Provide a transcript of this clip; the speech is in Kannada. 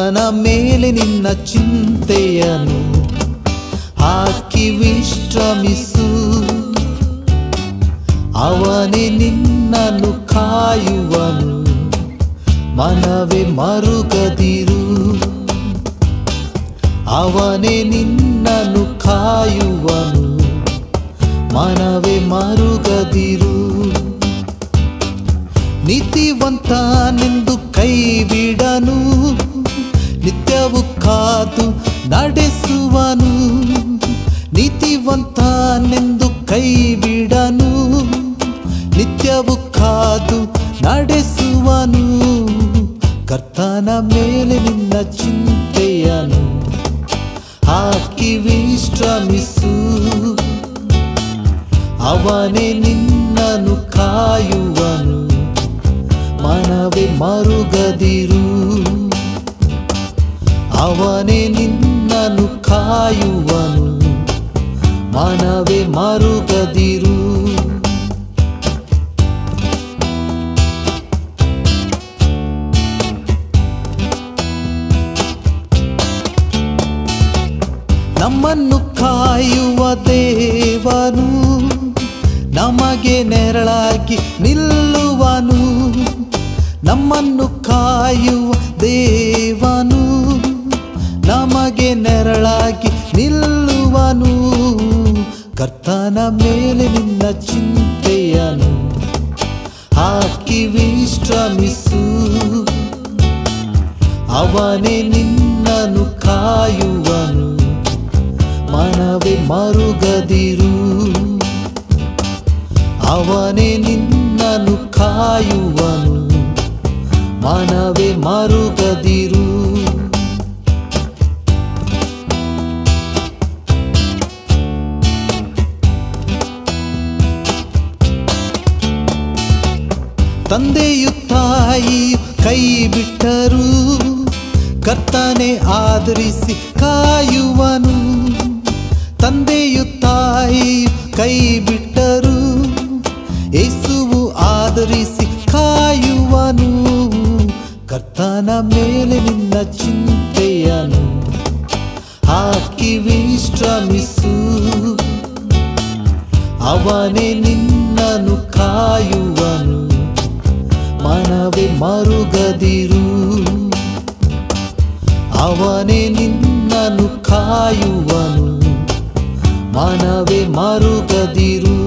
ಕರ್ತನ ಮೇಲೆ ನಿನ್ನ ಚಿಂತೆಯನು ಹಾಕಿ ವಿಶ್ರಮಿಸು ಅವನೇ ನಿನ್ನನ್ನು ಕಾಯುವನು ಮನವೇ ಮರುಗದಿರು ಅವನೇ ನಿನ್ನನ್ನು ಕಾಯುವನು ಮನವೇ ಮರುಗದಿರು ನೀತಿವಂತನೆಂದು ಕೈ ಬಿಡನು ನಿತ್ಯವು ಕಾದು ನಡೆಸುವನು ನೀತಿವಂತನೆಂದು ಕೈ ಬಿಡನು ನಿತ್ಯವು ಕಾದು ನಡೆಸುವನು ಕರ್ತನ ಮೇಲೆ ನಿನ್ನ ಚಿಂತೆಯನು ಹಾಕಿ ವಿಶ್ರಮಿಸು ಅವನೇ ನಿನ್ನನ್ನು ಕಾಯುವನು ಮನವೇ ಮರುಗದಿರು ಅವನೇ ನಿನ್ನನ್ನು ಕಾಯುವನು ಮನವೇ ಮರುಗದಿರು ನಮ್ಮನ್ನು ಕಾಯುವ ದೇವನು ನಮಗೆ ನೆರಳಾಗಿ ನಿಲ್ಲುವನು ನಮ್ಮನ್ನು ಕಾಯುವ ದೇವನು ನಮಗೆ ನೆರಳಾಗಿ ನಿಲ್ಲುವನು ಕರ್ತನ ಮೇಲೆ ನಿನ್ನ ಚಿಂತೆಯನು ಹಾಕಿ ವಿಶ್ರಮಿಸು ಅವನೇ ನಿನ್ನನ್ನು ಕಾಯುವನು ಮನವೇ ಮರುಗದಿರು ಅವನೇ ನಿನ್ನನ್ನು ಕಾಯುವನು ಮನವೇ ಮರುಗದಿರು ತಂದೆಯು ತಾಯಿಯು ಕೈ ಬಿಟ್ಟರು ಕರ್ತನೆ ಆದರಿಸಿ ಕಾಯುವನು ತಂದೆಯು ತಾಯಿಯು ಕೈ ಬಿಟ್ಟರು ಯೇಸುವು ಆದರಿಸಿ ಕಾಯುವನು ಕರ್ತನ ಮೇಲೆ ನಿನ್ನ ಚಿಂತೆಯನು ಹಾಕಿ ವಿಶ್ರಮಿಸು ಅವನೇ ನಿನ್ನನ್ನು ಕಾಯುವನು ಮನವೇ ಮರುಗದಿರು ಅವನೇ ನಿನ್ನನ್ನು ಕಾಯುವನು ಮನವೇ ಮರುಗದಿರು